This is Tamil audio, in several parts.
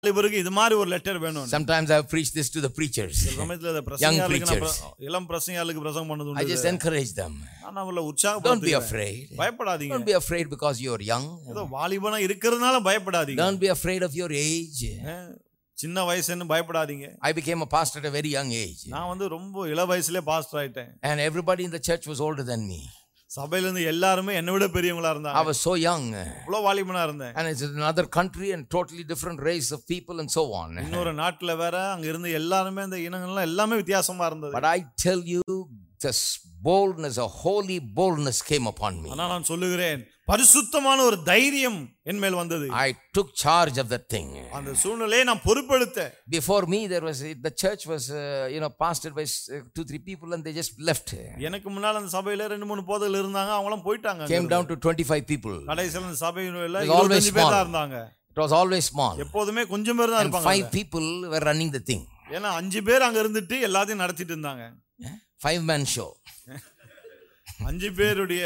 இவருக்கு இது மாதிரி ஒரு லெட்டர் வேணும் Sometimes I've preached this to the preachers. சில சமயத்துல இந்த பிரசங்கியாளுக்கு நான் preachers. பிர- இளம் பிரசங்கியாளுக்கு பிரசங்கம் பண்ணது I உண்டு just encourage them. நான் அவங்கள Don't be உற்சாகப்படுத்துகிறேன் afraid. பயப்படாதீங்க Don't be afraid because you're young. ஏதோ வாலிபனா இருக்கிறதுனால பயப்படாதீங்க Don't be afraid of your age. அஹ், சின்ன வயசுன்னு பயப்படாதீங்க I became a pastor at a very young age. நான் வந்து ரொம்ப இள வயசுலயே பாஸ்டர் ஆயிட்டேன் And everybody in the church was older than me. சபையில இருந்து எல்லாருமே என்னை விட பெரியவங்களா I இருந்தாங்க was so young. இவ்வளவு வாலிபனா இருந்தேன் And it's another country and totally different race of people and so on. இன்னொரு நாட்டுல வேற அங்க இருந்து எல்லாருமே அந்த இனங்கள்லாம் எல்லாமே வித்தியாசமா இருந்தது But I tell you, this boldness, a holy boldness came upon me. ஆனா நான் சொல்லுகிறேன் பரிசுத்தமான ஒரு தைரியம் என் மேல் வந்தது I took charge of that thing. அந்த சூழ்நிலையை நான் பொறுப்பெடுத்தேன் Before me, there was the church was uh, you know pastored by uh, two three people and they just left. எனக்கு முன்னால அந்த சபையில ரெண்டு மூணு போதல் இருந்தாங்க அவங்களும் போயிட்டாங்க Came down to 25 people. கடைசியில் அந்த சபையில It was always இருபத்தஞ்சு பேர் small. தான் இருந்தாங்க It was always small. எப்போதுமே கொஞ்சம் பேர் தான் And இருப்பாங்க five people were running the thing. ஏன்னா அஞ்சு பேர் அங்க இருந்துட்டு எல்லாத்தையும் நடத்திட்டு இருந்தாங்க Five man show. அஞ்சு பேருடைய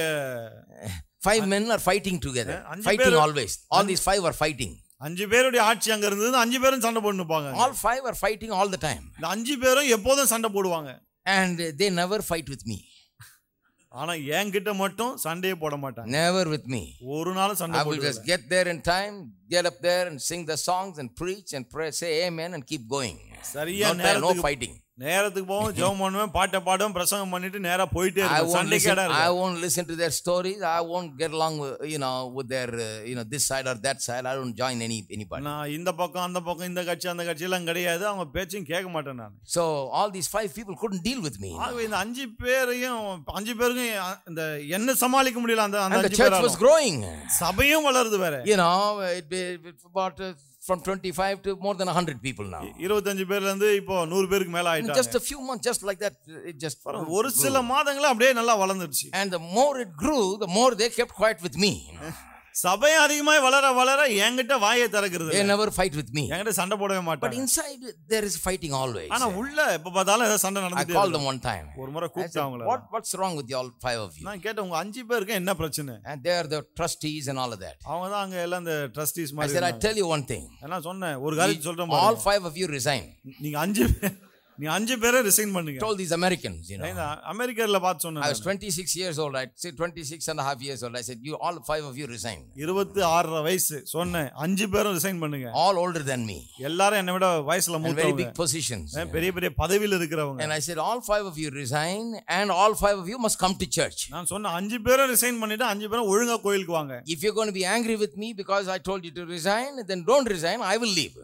Five men are fighting together. அஞ்சு Fighting பேரு- always. All these five are fighting. அஞ்சு பேருடைய ஆட்சி அங்க இருந்தது அஞ்சு பேரும் சண்டை போட்டுப்பாங்க All five are fighting all the time. இந்த அஞ்சு பேரும் எப்போதும் சண்டை போடுவாங்க And they never fight with me. ஆனா என்கிட்ட மட்டும் சண்டையே போட மாட்டாங்க Never with me. ஒரு நாளும் சண்டை I will போடுறது just get there in time, get up there and sing the songs and preach and pray, say amen and keep going. சரியா No, time, no நேரத்துக்கு fighting. நேரத்துக்கு போவோம் ஜெபம் பண்ணுவேன் பாட்டை பாடுவேன் பிரசங்கம் பண்ணிட்டு நேரா போயிட்டே I இருப்பேன் won't சண்டை listen. Kheda I won't listen to their stories. I won't get along, with, you know, with their, uh, you know, this side or that side. I don't join any anybody. நான் இந்த பக்கம் அந்த பக்கம் இந்த கட்சி அந்த கட்சி எல்லாம் கிடையாது அவங்க பேச்சையும் கேட்க மாட்டேன் நான் So all these five people couldn't deal with me. ஆகவே இந்த அஞ்சு பேரையும் அஞ்சு பேருக்கும் இந்த என்ன சமாளிக்க முடியல அந்த அந்த And the அஞ்சு church was பேராலும் growing. சபையும் வளருது வேற You know, it, it, it's about uh, from 25 to more than 100 people now. இருபத்தஞ்சு பேர்ல இருந்து இப்போ நூறு பேருக்கு மேல In ஆயிட்டாங்க just a few months, just like that, it just. ஒரு சில மாதங்கள அப்படியே நல்லா வளர்ந்துருச்சு And the more it grew, the more they kept quiet with me. சபையும் அதிகமாய் வளர வளர என்கிட்ட வாயை திறக்கிறது They இல்ல. never fight with me. என்கிட்ட சண்டை போடவே But மாட்டாங்க inside, there is fighting always. ஆனா உள்ள எப்ப பார்த்தாலும் ஏதாவது சண்டை I நடந்துட்டே called இருக்கும். them one time. ஒரு முறை I கூப்பிட்டு said, அவங்கள what, what's wrong with you all five of you? நான் கேட்டேன் உங்க அஞ்சு பேருக்கு என்ன பிரச்சனை And they are the trustees and all of that. அவங்க தான் அங்க எல்லாம் இந்த ட்ரஸ்டீஸ் I மாதிரி said, I இருந்தாங்க. tell you one thing. நான் சொன்னேன் ஒரு காரியம் சொல்றேன் All பாருங்க. five of you resign. நீங்க அஞ்சு பேர் நீங்க அஞ்சு பேரை ரிசைன் பண்ணுங்க told these Americans, you know. நான் அமெரிக்கால பார்த்து I சொன்னேன் was 26 years old. I said 26 and a half years old. I said, you all five of you resign. இருபத்தி ஆறரை வயசு சொன்னேன் அஞ்சு பேரும் ரிசைன் பண்ணுங்க All older than me. எல்லாரும் என்னை விட வயசுல And very மூத்தவங்க big positions. அஹ் பெரிய பெரிய பதவியில் இருக்கிறவங்க And I said, all five of you resign and all five of you must come to church. நான் சொன்னேன் அஞ்சு பேரும் ரிசைன் பண்ணிட்டு அஞ்சு பேரும் ஒழுங்கா கோயிலுக்கு வாங்க If you're going to be angry with me because I told you to resign, then don't resign. I will leave.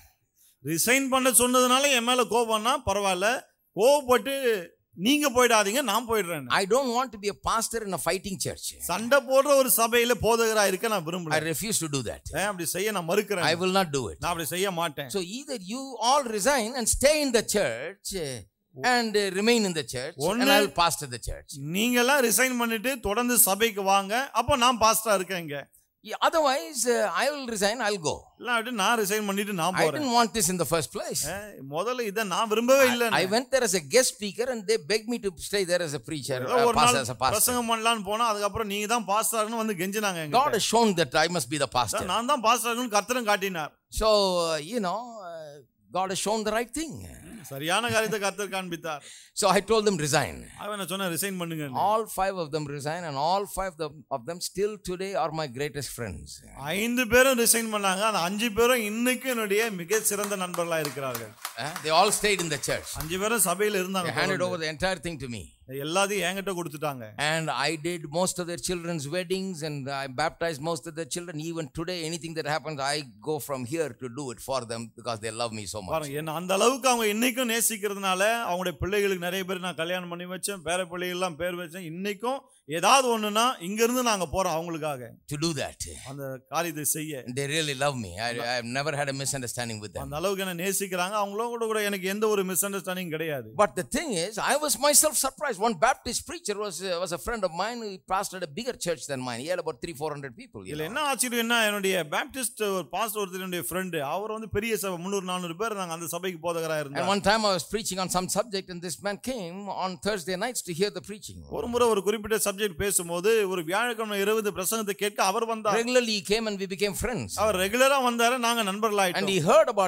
Resign பண்ண சொன்னதுனால என் மேல கோபம்னா பரவாயில்ல கோவப்பட்டு நீங்க போயிடாதீங்க நான் போயிடுறேன் I don't want to be a pastor in a fighting church. சண்டை போடுற ஒரு சபையில போதகரா இருக்க நான் I விரும்பல refuse to do that. ஏன் அப்படி செய்ய நான் மறுக்கிறேன் I will not do it. நான் அப்படி செய்ய மாட்டேன் So either you all resign and stay in the church uh, and uh, remain in the church, and ஒண்ணு- I'll pastor the church. நீங்க எல்லாம் ரிசைன் பண்ணிட்டு தொடர்ந்து சபைக்கு வாங்க அப்ப நான் பாஸ்டா இருக்கேன் இங்க Yeah, Otherwise, uh, I will resign. I'll go. இல்லாட்டி நான் ரிசைன் பண்ணிட்டு நான் I போறேன் didn't want this in the first place. ஏன், முதல்ல இதை நான் விரும்பவே இல்லை I went there as a guest speaker, and they begged me to stay there as a preacher, ஏதோ uh, ஒரு pastor நாள் as a pastor. பிரசங்கம் பண்ணலாம்னு போனா அதுக்கப்புறம் நீங்க தான் பாஸ்டர்னு வந்து கெஞ்சினாங்க God என்கிட்ட. has shown that I must be the pastor. நான் தான் பாஸ்டர்னு கர்த்தரும் காட்டினார் So, uh, you know, uh, God has shown the right thing. சரியான காரியத்தை கர்த்தர் காண்பித்தார் So I told them resign. அவன் நான் சொன்னேன் ரிசைன் பண்ணுங்க All five of them resign, and all five of them, of them still today are my greatest friends. ஐந்து பேரும் ரிசைன் பண்ணாங்க அந்த அஞ்சு பேரும் இன்னைக்கு என்னுடைய மிக சிறந்த நண்பர்களா இருக்கிறார்கள் Uh, they all stayed in the church. அஞ்சு பேரும் சபையில They இருந்தாங்க handed over the entire thing to me. எல்லாத்தையும் என்கிட்ட கொடுத்துட்டாங்க And I did most of their children's weddings and I baptized most of their children. Even today, anything that happens, I go from here to do it for them because they love me so much. பாருங்க என்ன அந்த அளவுக்கு அவங்க இன்னைக்கும் நேசிக்கிறதுனால அவங்களுடைய பிள்ளைகளுக்கு நிறைய பேர் நான் கல்யாணம் பண்ணி வச்சேன் பேர பிள்ளைகள்லாம் பேர் வச்சேன் இன்னைக்கும் ஏதாவது ஒண்ணுன்னா இங்க இருந்து நாங்க போறோம் அவங்களுக்காக To do that. அந்த காரியத்தை செய்ய They really love me. I, I've never had a misunderstanding with them. அந்த அளவுக்கு என்ன நேசிக்கிறாங்க அவங்களோட கூட கூட எனக்கு எந்த ஒரு மிஸ் அண்டர்ஸ்டாண்டிங் கிடையாது But the thing is, I was myself surprised. One Baptist preacher was, uh, was a friend of mine who pastored a bigger church than mine. He had about three, four hundred people. you இதுல know. என்ன ஆச்சரியம் என்ன என்னுடைய பேப்டிஸ்ட் ஒரு பாஸ்டர் ஒருத்தர் என்னுடைய ஃப்ரெண்டு அவர் வந்து பெரிய சபை முந்நூறு நானூறு பேர் நாங்க அந்த சபைக்கு போதகரா And இருந்தாங்க one time I was preaching on some subject, and this man came on Thursday nights to hear the preaching. ஒரு முறை ஒரு குறிப்பிட்ட சப்ஜெக்ட் சப்ஜெக்ட் பேசும்போது ஒரு வியாழக்கிழமை இரவு இந்த பிரசங்கத்தை கேட்க அவர் வந்தார் Regularly he came and we became friends. அவர் ரெகுலரா வந்தாரு நாங்க நண்பர்கள் And ஆயிட்டோம் he heard about